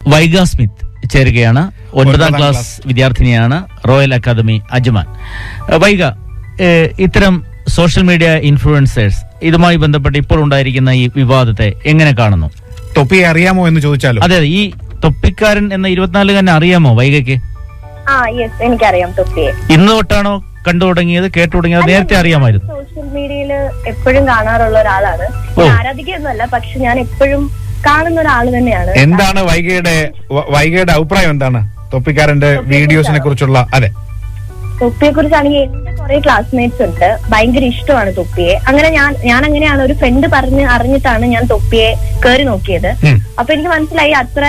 Vaiga Smith ചേരുകയാണ് ഒൻപതാം ഒൻപതാം ക്ലാസ് ക്ലാസ്. വിദ്യാർത്ഥിനിയാണ് റോയൽ അക്കാദമി അജ്മാൻ ഏഹ് വൈഗ ഏഹ് ഇത്തരം സോഷ്യൽ മീഡിയ ഇൻഫ്ലുവൻസേഴ്സ് ഇതുമായി ബന്ധപ്പെട്ട് ഇപ്പോൾ ഉണ്ടായിരിക്കുന്ന ഈ വിവാദത്തെ എങ്ങനെ കാണുന്നു തൊപ്പിയെ അറിയാമോ എന്ന് ചോദിച്ചാലോ അതെ ഈ തൊപ്പിക്കാരൻ എന്ന ഇരുപത്തിനാലുകാരനെ അറിയാമോ വൈഗയ്ക്ക് ആ യെസ് എനിക്കറിയാം തൊപ്പിയെ ഇന്ന് തൊട്ടാണോ കണ്ടു തുടങ്ങിയത് കേട്ടു തുടങ്ങിയത് നേരത്തെ അറിയാമായിരുന്നു സോഷ്യൽ മീഡിയയിൽ എപ്പോഴും കാണാറുള്ള ഒരാളാണ് ഓ. ഞാൻ ആരാധിക്കൊന്നുമല്ല പക്ഷെ ഞാൻ എപ്പോഴും കാണുന്ന ഒരാൾ തന്നെയാണ് എന്താണ് വൈകയുടെ വ- വൈകയുടെ അഭിപ്രായം എന്താണ് തൊപ്പിക്കാരന്റെ വീഡിയോസിനെ കുറിച്ചുള്ള അതെ തൊപ്പിയെ കുറിച്ചാണെങ്കിൽ എന്റെ കുറെ ക്ലാസ്മേറ്റ്സ് ഉണ്ട് ഭയങ്കര ഇഷ്ടമാണ് തൊപ്പിയെ അങ്ങനെ ഞാൻ ഞാൻ അങ്ങനെയാണ് ഒരു ഫ്രണ്ട് പറഞ്ഞ് അറിഞ്ഞിട്ടാണ് ഞാൻ തൊപ്പിയെ കയറി നോക്കിയത് ഉം. അപ്പൊ എനിക്ക് മനസ്സിലായി അത്ര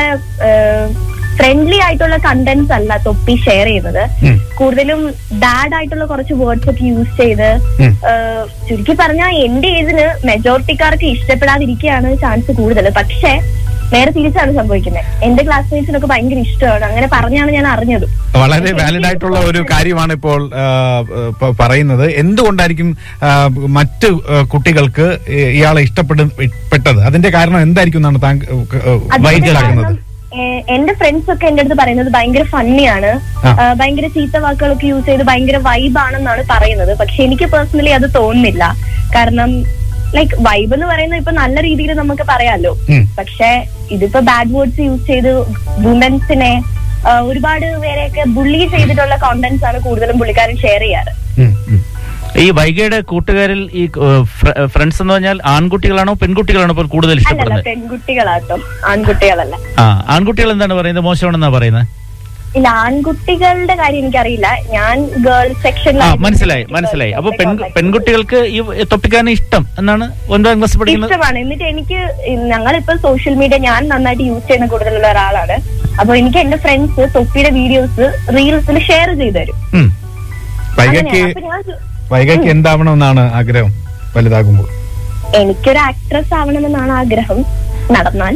ഫ്രണ്ട്ലി ആയിട്ടുള്ള കണ്ടന്റ്സ് അല്ല തൊപ്പി ഷെയർ ചെയ്യുന്നത് ഉം. കൂടുതലും ബാഡ് ആയിട്ടുള്ള കുറച്ച് വേർഡ്സ് ഒക്കെ യൂസ് ചെയ്ത് ഉം. ഏഹ്, ചുരുക്കി പറഞ്ഞാൽ എന്റെ ഏജിന് മെജോറിറ്റിക്കാർക്ക് ഇഷ്ടപ്പെടാതിരിക്കുകയാണ് ചാൻസ് കൂടുതൽ പക്ഷേ നേരെ തിരിച്ചാണ് സംഭവിക്കുന്നത് എന്റെ ക്ലാസ്മേറ്റ്സിനൊക്കെ ഭയങ്കര ഇഷ്ടമാണ് അങ്ങനെ പറഞ്ഞാണ് ഞാൻ അറിഞ്ഞത് വളരെ വാലിഡ് ആയിട്ടുള്ള ഒരു കാര്യമാണ് ഇപ്പോൾ ആ, പ- പറയുന്നത് എന്തുകൊണ്ടായിരിക്കും ആ, മറ്റ് ആ, കുട്ടികൾക്ക് ഇ- ഇയാളെ ഇഷ്ടപ്പെടു പെട്ടത് അതിന്റെ കാരണം എന്തായിരിക്കും എന്നാണ് താങ്കൾ അതിന്റെ മനസ്സിലാക്കുന്നത് കാരണം, ഏഹ്, എന്റെ ഫ്രണ്ട്സ് ഒക്കെ എന്റെ അടുത്ത് പറയുന്നത് ഭയങ്കര ഫണ്ണിയാണ് ആ. ഭയങ്കര ചീത്ത വാക്കുകളൊക്കെ യൂസ് ചെയ്ത് ഭയങ്കര വൈബ് ആണെന്നാണ് പറയുന്നത് പക്ഷെ എനിക്ക് പേഴ്സണലി അത് തോന്നുന്നില്ല കാരണം ലൈക്ക് വൈബ് എന്ന് പറയുന്നത് ഇപ്പൊ നല്ല രീതിയിൽ നമുക്ക് പറയാലോ ഉം. പക്ഷെ ഇതിപ്പോ ബാഡ് വേർഡ്സ് യൂസ് ചെയ്ത് വുമൻസിനെ ഒരുപാട് പേരെയൊക്കെ ബുള്ളി ചെയ്തിട്ടുള്ള കോണ്ടന്റ്സ് ആണ് കൂടുതലും പുള്ളിക്കാരൻ ഷെയർ ചെയ്യാറ് ഉം. ഉം. ഈ വൈഗയുടെ കൂട്ടുകാരിൽ ഈ ഫ്രണ്ട്സ് എന്ന് പറഞ്ഞാൽ ആൺകുട്ടികളാണോ പെൺകുട്ടികളാണോ ഇപ്പോൾ കൂടുതൽ അല്ലല്ല ഇഷ്ടപ്പെടുന്നത് പെൺകുട്ടികളാട്ടോ ആൺകുട്ടികളല്ല ആ ആൺകുട്ടികൾ എന്താണ് പറയുന്നത് മോശമാണെന്നാ പറയുന്നത് ഇല്ല ആൺകുട്ടികളുടെ കാര്യം എനിക്കറിയില്ല ഞാൻ ഗേൾസ് ആ സെക്ഷനിലാണ് മനസ്സിലായി മനസ്സിലായി അപ്പൊ പെൺ പെൺകുട്ടികൾക്ക് ഈ തൊപ്പിക്കാരനെ ഇഷ്ടം എന്നാണ് ഒൻപതാം ക്ലാസ് പഠിക്കുന്ന ഇഷ്ടമാണ് എന്നിട്ട് എനിക്ക് ഞങ്ങളിപ്പോ സോഷ്യൽ മീഡിയ ഞാൻ നന്നായിട്ട് യൂസ് ചെയ്യുന്ന കൂടുതലുള്ള ഒരാളാണ് അപ്പൊ എനിക്ക് എന്റെ ഫ്രണ്ട്സ് തൊപ്പിയുടെ വീഡിയോസ് റീൽസിൽ ഷെയർ ചെയ്തു തരും ഉം. വൈകയ്ക്ക് അങ്ങനെയാ. അപ്പൊ ഞാൻ വൈകയ്ക്ക് എന്താവണമെന്നാണ് ആഗ്രഹം വലുതാകുമ്പോൾ എനിക്കൊരു ആക്ട്രസ് ആവണമെന്നാണ് ആഗ്രഹം നടന്നാൽ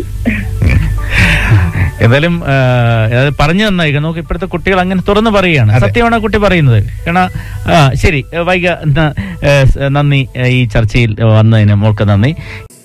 ഏതായാലും ആ, അത് പറഞ്ഞു തന്നായി നമുക്ക് ഇപ്പോഴത്തെ കുട്ടികൾ അങ്ങനെ തുറന്നു പറയുകയാണ് അതെ. സത്യമാണ് ആ കുട്ടി പറയുന്നത് കാരണം ആ ശരി വൈക ന- ഏ, നന്ദി ഏ, ഈ ചർച്ചയിൽ വന്നതിന് മോൾക്ക് നന്ദി